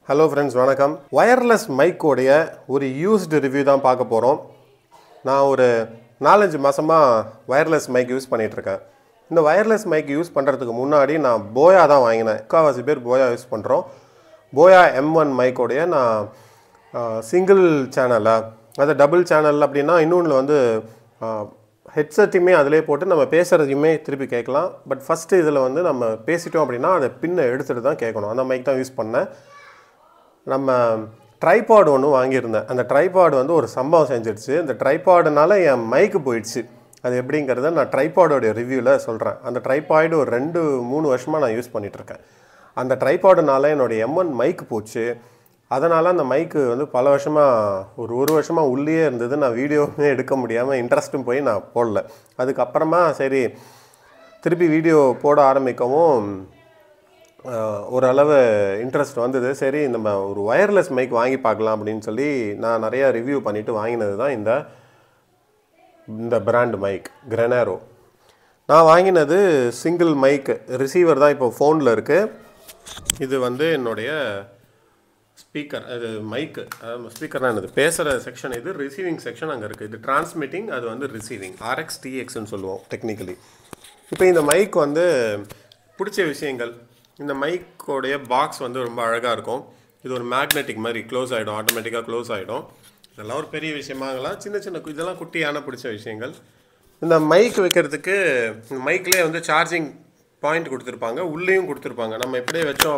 hello friends வணக்கம் wireless மைக்கோடைய ஒரு யூஸ்டு ரிவ்யூ தான் பார்க்க போகிறோம் நான் ஒரு நாலஞ்சு மாதமாக ஒயர்லெஸ் மைக் யூஸ் பண்ணிகிட்ருக்கேன் இந்த ஒயர்லெஸ் மைக் யூஸ் பண்ணுறதுக்கு முன்னாடி நான் போயா தான் வாங்கினேன் முக்கால்வாசி பேர் போயா யூஸ் பண்ணுறோம் போயா எம் ஒன் மைக்கோடைய நான் சிங்கிள் சேனலாக அது டபுள் சேனல் அப்படின்னா இன்னொன்று வந்து ஹெட்செட்டையுமே அதிலே போட்டு நம்ம பேசுகிறதையுமே திருப்பி கேட்கலாம் பட் ஃபஸ்ட்டு இதில் வந்து நம்ம பேசிட்டோம் அப்படின்னா அதை பின்னை எடுத்துகிட்டு தான் கேட்கணும் அந்த மைக் தான் யூஸ் பண்ணேன் நம்ம ட்ரைபாட் ஒன்று வாங்கியிருந்தேன் அந்த ட்ரைபாட் வந்து ஒரு சம்பவம் செஞ்சிடுச்சு இந்த ட்ரைபாடுனால என் மைக்கு போயிடுச்சு அது எப்படிங்கிறத நான் ட்ரைபாடோடைய ரிவ்யூவில் சொல்கிறேன் அந்த ட்ரைபாய்டு ஒரு ரெண்டு மூணு வருஷமாக நான் யூஸ் பண்ணிகிட்ருக்கேன் அந்த ட்ரைபாடுனால என்னோடய எம்ஒன் மைக்கு போச்சு அதனால் அந்த மைக்கு வந்து பல வருஷமாக ஒரு ஒரு வருஷமாக உள்ளேயே இருந்தது நான் வீடியோவுமே எடுக்க முடியாமல் இன்ட்ரெஸ்ட்டும் போய் நான் போடல அதுக்கப்புறமா சரி திருப்பி வீடியோ போட ஆரம்பிக்கவும் ஆஹ் ஓரளவு இன்ட்ரெஸ்ட் வந்தது சரி நம்ம ஒரு ஒயர்லெஸ் மைக் வாங்கி பார்க்கலாம் அப்படின்னு சொல்லி நான் நிறையா ரிவ்யூ பண்ணிவிட்டு வாங்கினது தான் இந்த இந்த பிராண்ட் மைக் கிரெனாரோ நான் வாங்கினது சிங்கிள் மைக் ரிசீவர் தான் இப்போ ஃபோனில் இருக்குது இது வந்து என்னுடைய ஸ்பீக்கர் அது மைக்கு ஸ்பீக்கர் தான் என்னது பேசுகிற செக்ஷன் இது ரிசீவிங் செக்ஷன் அங்கே இருக்குது இது டிரான்ஸ்மிட்டிங் அது வந்து ரிசீவிங் ஆர்எக்ஸ் டிஎக்ஸ்னு சொல்லுவோம் டெக்னிக்கலி இப்போ இந்த மைக் வந்து பிடிச்ச விஷயங்கள் இந்த மைக்கோடைய பாக்ஸ் வந்து ரொம்ப அழகாக இருக்கும் இது ஒரு மேக்னெட்டிக் மாதிரி க்ளோஸ் ஆகிடும் ஆட்டோமேட்டிக்காக க்ளோஸ் ஆகிடும் இதெல்லாம் ஒரு பெரிய விஷயமாகலாம் சின்ன சின்ன கு- இதெல்லாம் குட்டியான பிடிச்ச விஷயங்கள் இந்த மைக் வைக்கிறதுக்கு மைக்லேயே வந்து சார்ஜிங் பாயிண்ட் கொடுத்துருப்பாங்க உள்ளேயும் கொடுத்துருப்பாங்க நம்ம இப்படியே வச்சோம்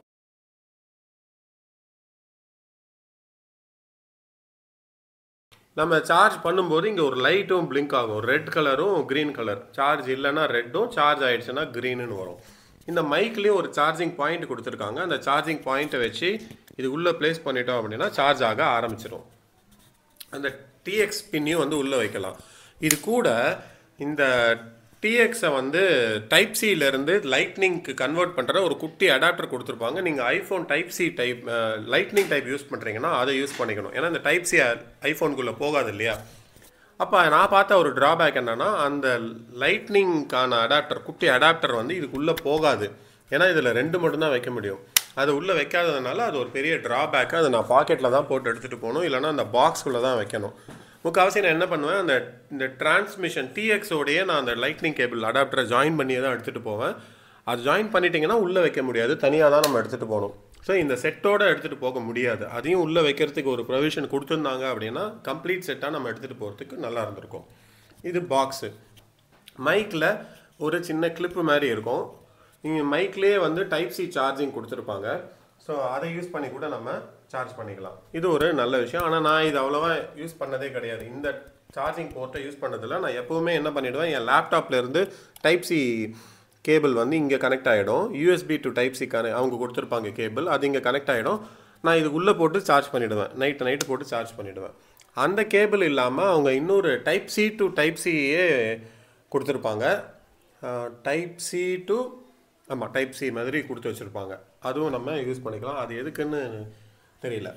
நம்ம சார்ஜ் பண்ணும்போது இங்கே ஒரு லைட்டும் பிளிங்க் ஆகும் ரெட் கலரும் க்ரீன் கலர் சார்ஜ் இல்லைன்னா ரெட்டும் சார்ஜ் ஆயிடுச்சுன்னா க்ரீனுன்னு வரும் இந்த மைக்லேயும் ஒரு சார்ஜிங் பாயிண்ட் கொடுத்துருக்காங்க அந்த சார்ஜிங் பாயிண்ட்டை வச்சு இது உள்ளே ப்ளேஸ் பண்ணிட்டோம் அப்படின்னா சார்ஜ் ஆக ஆரம்பிச்சிடும் அந்த டிஎக்ஸ் பின்னையும் வந்து உள்ளே வைக்கலாம் இது கூட இந்த டிஎக்ஸை வந்து டைப் இருந்து லைட்னிங்க்கு கன்வெர்ட் பண்ணுற ஒரு குட்டி அடாப்டர் கொடுத்துருப்பாங்க நீங்கள் iPhone type C type lightning type use பண்ணுறீங்கன்னா அதை யூஸ் பண்ணிக்கணும் ஏன்னா இந்த டைப் சி ஐஃபோனுக்குள்ளே போகாது இல்லையா அப்போ நான் பார்த்த ஒரு ட்ராபேக் என்னன்னா அந்த லைட்னிங்க்கான அடாப்டர் குட்டி அடாப்டர் வந்து இதுக்குள்ளே போகாது ஏன்னா இதில் ரெண்டு மட்டும்தான் வைக்க முடியும் அது உள்ளே வைக்காததுனால அது ஒரு பெரிய ட்ராபேக்கு அதை நான் பாக்கெட்டில் தான் போட்டு எடுத்துகிட்டு போகணும் இல்லைன்னா அந்த பாக்ஸ்குள்ளே தான் வைக்கணும் முக்கால்வாசி நான் என்ன பண்ணுவேன் அந்த இந்த டிரான்ஸ்மிஷன் டிஎக்ஸோடையே நான் அந்த லைட்னிங் கேபிள் அடாப்டரை ஜாயின் பண்ணியே தான் எடுத்துகிட்டு போவேன் அது ஜாயின் பண்ணிட்டீங்கன்னா உள்ளே வைக்க முடியாது தனியாக தான் நம்ம எடுத்துகிட்டு போகணும் ஸோ இந்த செட்டோட எடுத்துகிட்டு போக முடியாது அதையும் உள்ளே வைக்கிறதுக்கு ஒரு ப்ரொவிஷன் கொடுத்துருந்தாங்க அப்படின்னா கம்ப்ளீட் செட்டாக நம்ம எடுத்துகிட்டு போகிறதுக்கு நல்லா இருந்திருக்கும் இது பாக்ஸு மைக்கில் ஒரு சின்ன கிளிப்பு மாதிரி இருக்கும் இங்கே மைக்லேயே வந்து டைப் சி சார்ஜிங் கொடுத்துருப்பாங்க ஸோ அதை யூஸ் பண்ணி கூட நம்ம சார்ஜ் பண்ணிக்கலாம் இது ஒரு நல்ல விஷயம் ஆனால் நான் இது அவ்வளோவா யூஸ் பண்ணதே கிடையாது இந்த சார்ஜிங் போர்ட்டை யூஸ் பண்ணதில்ல நான் எப்போவுமே என்ன பண்ணிவிடுவேன் என் லேப்டாப்ல இருந்து டைப் சி கேபிள் வந்து இங்கே கனெக்ட் ஆகிடும் USB to type C connect அவங்க கொடுத்துருப்பாங்க கேபிள் அது இங்கே கனெக்ட் ஆகிடும் நான் இது உள்ளே போட்டு சார்ஜ் பண்ணிவிடுவேன் நைட்டு நைட்டு போட்டு சார்ஜ் பண்ணிவிடுவேன் அந்த கேபிள் இல்லாமல் அவங்க இன்னொரு டைப் சி டு டைப் சியே கொடுத்துருப்பாங்க டைப் சி டு ஆமாம் டைப் சி மாதிரி கொடுத்து வச்சுருப்பாங்க அதுவும் நம்ம யூஸ் பண்ணிக்கலாம் அது எதுக்குன்னு தெரியல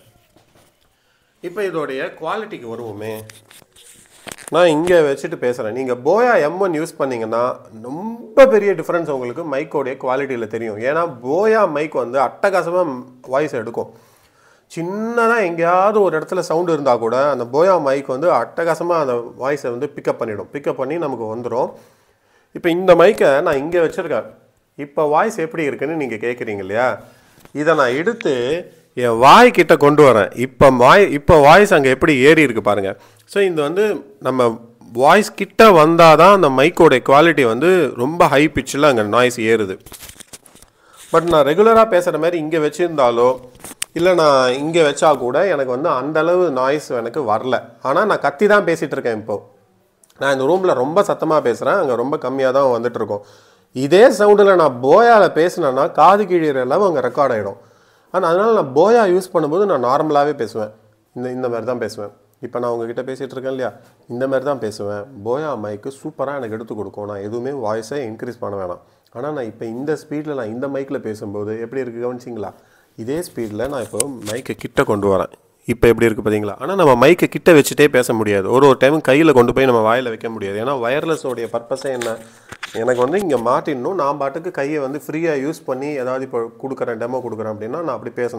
இப்போ இதோடைய குவாலிட்டிக்கு வருவோமே நான் இங்கே வச்சுட்டு பேசுகிறேன் நீங்கள் போயா எம் ஒன் யூஸ் பண்ணீங்கன்னா ரொம்ப பெரிய டிஃப்ரென்ஸ் உங்களுக்கு மைக்கோடைய குவாலிட்டியில் தெரியும் ஏன்னா போயா மைக் வந்து அட்டகாசமாக வாய்ஸ் எடுக்கும் சின்னதாக எங்கேயாவது ஒரு இடத்துல சவுண்டு இருந்தால் கூட அந்த போயா மைக் வந்து அட்டகாசமாக அந்த வாய்ஸை வந்து பிக்கப் பண்ணிடும் பிக்கப் பண்ணி நமக்கு வந்துடும் இப்போ இந்த மைக்கை நான் இங்கே வச்சுருக்கேன் இப்போ வாய்ஸ் எப்படி இருக்குன்னு நீங்கள் கேட்குறீங்க இல்லையா இதை நான் எடுத்து என் வாய் கிட்ட கொண்டு வரேன் இப்போ வாய் இப்போ வாய்ஸ் அங்கே எப்படி ஏறி இருக்கு பாருங்க ஸோ இது வந்து நம்ம வாய்ஸ் கிட்ட வந்தால் தான் அந்த மைக்கோடைய குவாலிட்டி வந்து ரொம்ப ஹை பிச்சில் அங்கே நாய்ஸ் ஏறுது பட் நான் ரெகுலராக பேசுகிற மாதிரி இங்கே வச்சுருந்தாலோ இல்லை நான் இங்கே வச்சா கூட எனக்கு வந்து அந்த அளவு நாய்ஸ் எனக்கு வரல ஆனால் நான் கத்தி தான் பேசிகிட்டு இருக்கேன் இப்போ நான் இந்த ரூமில் ரொம்ப சத்தமாக பேசுகிறேன் அங்கே ரொம்ப கம்மியாக தான் வந்துட்டு இருக்கோம் இதே சவுண்டில் நான் போயாவில் பேசினேன்னா காது கிழிகிற அளவு அங்கே ரெக்கார்ட் ஆகிடும் ஆனால் அதனால் நான் போயா யூஸ் பண்ணும்போது நான் நார்மலாகவே பேசுவேன் இந்த இந்த மாதிரி தான் பேசுவேன் இப்போ நான் உங்ககிட்ட பேசிகிட்டு இருக்கேன் இல்லையா இந்த மாதிரி தான் பேசுவேன் போயா மைக்கு சூப்பராக எனக்கு எடுத்து கொடுக்கும் நான் எதுவுமே வாய்ஸை இன்க்ரீஸ் பண்ண வேணாம் ஆனால் நான் இப்போ இந்த ஸ்பீடில் நான் இந்த மைக்கில் பேசும்போது எப்படி இருக்குது கவனிச்சிங்களா இதே ஸ்பீடில் நான் இப்போ மைக்கை கிட்ட கொண்டு வரேன் இப்போ எப்படி இருக்குது பார்த்தீங்களா ஆனால் நம்ம மைக்கை கிட்ட வச்சுட்டே பேச முடியாது ஒரு ஒரு டைம் கையில் கொண்டு போய் நம்ம வாயில் வைக்க முடியாது ஏன்னா வயர்லெஸோடைய பர்பஸே என்ன எனக்கு வந்து இங்கே மாட்டிடணும் நான் பாட்டுக்கு கையை வந்து ஃப்ரீயாக யூஸ் பண்ணி ஏதாவது இப்போ கொடுக்குறேன் டெமோ கொடுக்குறேன் அப்படின்னா நான் அப்படி பேசணும்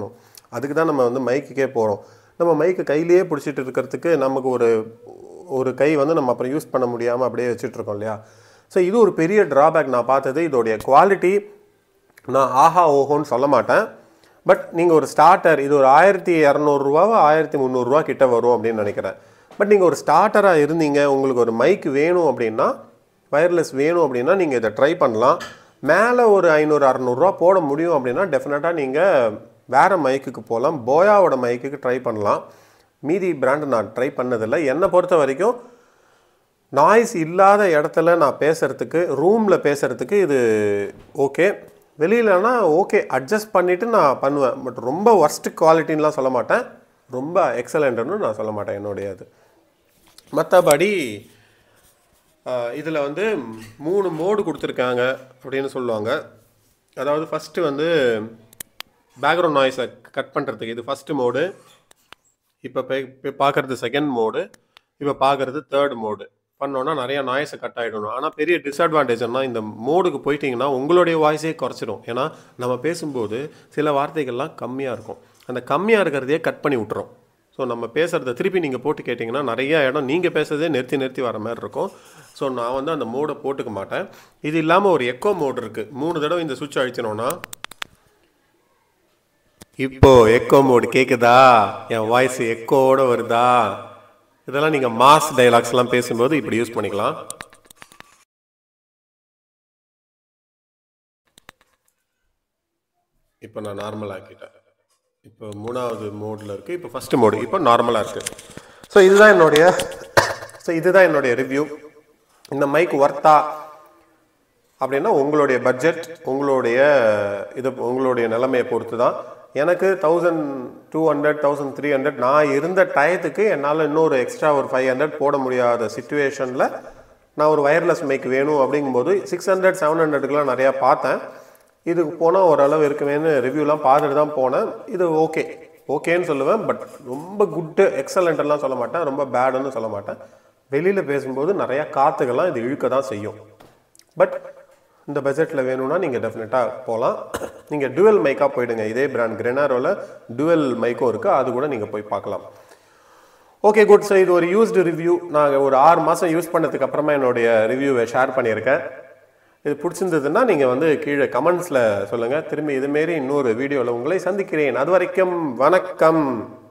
அதுக்கு தான் நம்ம வந்து மைக்குக்கே போகிறோம் நம்ம மைக்கு கையிலேயே பிடிச்சிட்டு இருக்கிறதுக்கு நமக்கு ஒரு ஒரு கை வந்து நம்ம அப்புறம் யூஸ் பண்ண முடியாமல் அப்படியே வச்சுட்டு இருக்கோம் இல்லையா ஸோ இது ஒரு பெரிய ட்ராபேக் நான் பார்த்தது இதோடைய குவாலிட்டி நான் ஆஹா ஓஹோன்னு சொல்ல மாட்டேன் பட் நீங்கள் ஒரு ஸ்டார்டர் இது ஒரு ஆயிரத்தி இரநூறுவாவோ ஆயிரத்தி முந்நூறுரூவா கிட்ட வரும் அப்படின்னு நினைக்கிறேன் பட் நீங்கள் ஒரு ஸ்டார்டராக இருந்தீங்க உங்களுக்கு ஒரு மைக் வேணும் அப்படின்னா வயர்லெஸ் வேணும் அப்படின்னா நீங்கள் இதை ட்ரை பண்ணலாம் மேலே ஒரு ஐநூறு அறநூறுவா போட முடியும் அப்படின்னா டெஃபினட்டாக நீங்கள் வேறு மைக்குக்கு போகலாம் போயாவோட மைக்குக்கு ட்ரை பண்ணலாம் மீதி பிராண்டு நான் ட்ரை பண்ணதில்லை என்னை பொறுத்த வரைக்கும் நாய்ஸ் இல்லாத இடத்துல நான் பேசுகிறதுக்கு ரூமில் பேசுகிறதுக்கு இது ஓகே வெளியிலனா ஓகே அட்ஜஸ்ட் பண்ணிவிட்டு நான் பண்ணுவேன் பட் ரொம்ப ஒர்ஸ்ட் குவாலிட்டின்லாம் சொல்ல மாட்டேன் ரொம்ப எக்ஸலண்ட்னு நான் சொல்ல மாட்டேன் என்னுடைய அது மற்றபடி இதில் வந்து மூணு மோடு கொடுத்துருக்காங்க அப்படின்னு சொல்லுவாங்க அதாவது ஃபஸ்ட்டு வந்து பேக்ரவுண்ட் நாய்ஸை கட் பண்ணுறதுக்கு இது ஃபஸ்ட்டு மோடு இப்போ இப்போ பார்க்குறது செகண்ட் மோடு இப்போ பார்க்குறது தேர்ட் மோடு பண்ணோன்னா நிறைய நாய்ஸை கட் ஆகிடணும் ஆனால் பெரிய டிஸ்அட்வான்டேஜ் என்ன இந்த மோடுக்கு போயிட்டீங்கன்னா உங்களுடைய வாய்ஸே குறைச்சிடும் ஏன்னா நம்ம பேசும்போது சில வார்த்தைகள்லாம் கம்மியாக இருக்கும் அந்த கம்மியாக இருக்கிறதையே கட் பண்ணி விட்டுரும் ஸோ நம்ம பேசுகிறத திருப்பி நீங்கள் போட்டு கேட்டிங்கன்னா நிறைய இடம் நீங்கள் பேசுறதே நிறுத்தி நிறுத்தி வர மாதிரி இருக்கும் ஸோ நான் வந்து அந்த மோடை போட்டுக்க மாட்டேன் இது இல்லாமல் ஒரு எக்கோ மோடு இருக்குது மூணு தடவை இந்த சுவிட்ச் அழிச்சினோன்னா இப்போ எக்கோ மோடு கேக்குதா என் வாய்ஸ் எக்கோட வருதா இதெல்லாம் நீங்க மாஸ் டைலாக்ஸ் எல்லாம் பேசும்போது இப்படி யூஸ் பண்ணிக்கலாம் இப்போ நான் நார்மல் ஆக்கிட்டேன் இப்போ மூணாவது மோடில் இருக்குது இப்போ ஃபஸ்ட்டு மோடு இப்போ நார்மலாக இருக்குது ஸோ இதுதான் என்னுடைய ஸோ இதுதான் என்னுடைய ரிவ்யூ இந்த மைக் ஒர்த்தா அப்படின்னா உங்களுடைய பட்ஜெட் உங்களுடைய இது உங்களுடைய நிலைமையை பொறுத்து தான் எனக்கு thousand two hundred thousand three hundred நான் இருந்த டயத்துக்கு என்னால் இன்னொரு எக்ஸ்ட்ரா ஒரு ஃபைவ் ஹண்ட்ரட் போட முடியாத சுச்சுவேஷனில் நான் ஒரு வயர்லெஸ் மைக் வேணும் அப்படிங்கும்போது சிக்ஸ் ஹண்ட்ரட் செவன் ஹண்ட்ரடுக்குலாம் நிறையா பார்த்தேன் இதுக்கு போனால் ஓரளவு இருக்குமேன்னு ரிவ்யூலாம் பார்த்துட்டு தான் போனேன் இது ஓகே ஓகேன்னு சொல்லுவேன் பட் ரொம்ப குட்டு எக்ஸலண்ட்லாம் சொல்ல மாட்டேன் ரொம்ப பேடுன்னு சொல்ல மாட்டேன் வெளியில் பேசும்போது நிறையா காற்றுகள்லாம் இது இழுக்க தான் செய்யும் பட் இந்த பட்ஜெட்டில் வேணும்னா நீங்கள் டெஃபினட்டாக போகலாம் நீங்கள் டுவெல் மைக்காக போயிடுங்க இதே பிராண்ட் கிரெனாரோவில் டுவெல் மைக்கும் இருக்குது அது கூட நீங்கள் போய் பார்க்கலாம் ஓகே குட் ஸோ இது ஒரு யூஸ்டு ரிவ்யூ நான் ஒரு ஆறு மாதம் யூஸ் பண்ணதுக்கு அப்புறமா என்னுடைய ரிவ்யூவை ஷேர் பண்ணியிருக்கேன் இது பிடிச்சிருந்ததுன்னா நீங்கள் வந்து கீழே கமெண்ட்ஸில் சொல்லுங்கள் திரும்பி இதுமாரி இன்னொரு வீடியோவில் உங்களை சந்திக்கிறேன் அது வரைக்கும் வணக்கம்